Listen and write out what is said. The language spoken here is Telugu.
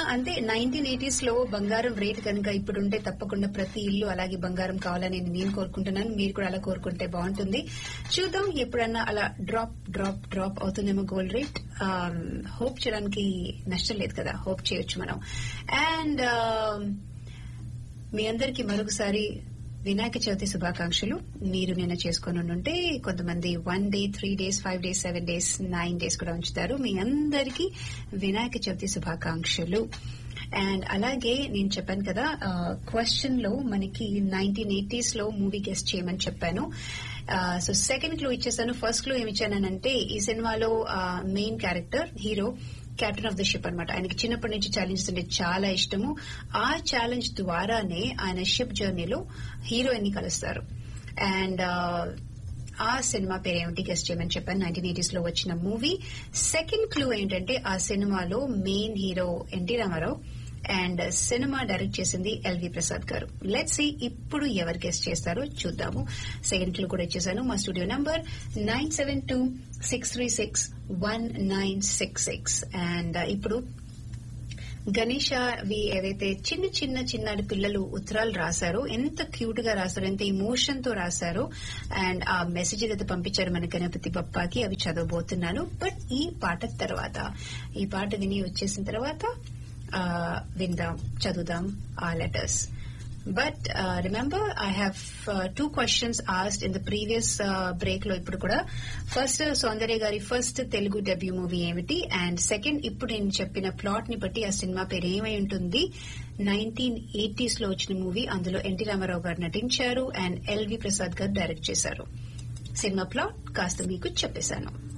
అంతే నైన్టీన్ ఎయిటీస్ లో బంగారం రేట్ కనుక ఇప్పుడు ఉంటే తప్పకుండా ప్రతి ఇల్లు అలాగే బంగారం కావాలని నేను కోరుకుంటున్నాను మీరు కూడా అలా కోరుకుంటే బాగుంటుంది చూద్దాం ఎప్పుడన్నా అలా డ్రాప్ డ్రాప్ డ్రాప్ అవుతుందేమో గోల్డ్ రేట్ హోప్ చేయడానికి నష్టం లేదు కదా హోప్ చేయొచ్చు మనం అండ్ మీ అందరికి మరొకసారి వినాయక చవితి శుభాకాంక్షలు మీరు నిన్న చేసుకుని ఉంటే కొంతమంది one day three days five days seven days nine days కూడా ఉంచుతారు మీ అందరికీ వినాయక చవితి శుభాకాంక్షలు అండ్ అలాగే నేను చెప్పాను కదా క్వశ్చన్ లో మనకి నైన్టీన్ ఎయిటీస్ లో మూవీ గెస్ట్ చేయమని చెప్పాను సో సెకండ్ క్లూ ఇచ్చేసాను ఫస్ట్ క్లూ ఏమి ఇచ్చానంటే ఈ సినిమాలో main character hero captain of the ship అనమాట ఆయనకి చిన్నప్పటి నుంచి ఛాలెంజెస్ అంటే చాలా ఇష్టము ఆ ఛాలెంజ్ ద్వారానే ఆయన షిప్ జర్నీలో హీరోయిన్ ని కలుస్తారు అండ్ ఆ సినిమా పేరు ఏమిటి గెస్ట్ చేయమని చెప్పాను నైన్టీన్ ఎయిటీస్ లో వచ్చిన మూవీ సెకండ్ క్లూ ఏంటంటే ఆ సినిమాలో main hero N T Rama Rao and సినిమా డైరెక్ట్ చేసింది ఎల్వి ప్రసాద్ గారు లెట్ సి ఇప్పుడు ఎవరు గెస్ట్ చేస్తారో చూద్దాము సెకండ్ క్లూ కూడా ఇచ్చేసాను మా studio number nine seven two six three six one nine six six and ఇప్పుడు గణేష వి ఏవైతే చిన్న చిన్న చిన్నాడు పిల్లలు ఉత్తరాలు రాశారో ఎంత క్యూట్ గా రాశారో ఎంత ఇమోషన్ తో రాశారో అండ్ ఆ మెసేజ్ అయితే పంపించారు మన గణపతి బప్పాకి అవి చదవబోతున్నాను బట్ ఈ పాట తర్వాత ఈ పాట విని వచ్చేసిన తర్వాత విందాం చదువుదాం ఆ letters but remember I have two questions asked in the previous break లో ఇప్పుడు కూడా ఫస్ట్ సౌందర్య గారి ఫస్ట్ తెలుగు డెబ్యూ మూవీ ఏమిటి అండ్ సెకండ్ ఇప్పుడు నేను చెప్పిన ప్లాట్ ని బట్టి ఆ సినిమా పేరు ఏమై ఉంటుంది నైన్టీన్ ఎయిటీస్ లో వచ్చిన మూవీ అందులో ఎన్టీ రామారావు గారు నటించారు అండ్ ఎల్వి ప్రసాద్ గారు డైరెక్ట్ చేశారు సినిమా ప్లాట్ కాస్త మీకు చెప్పేశాను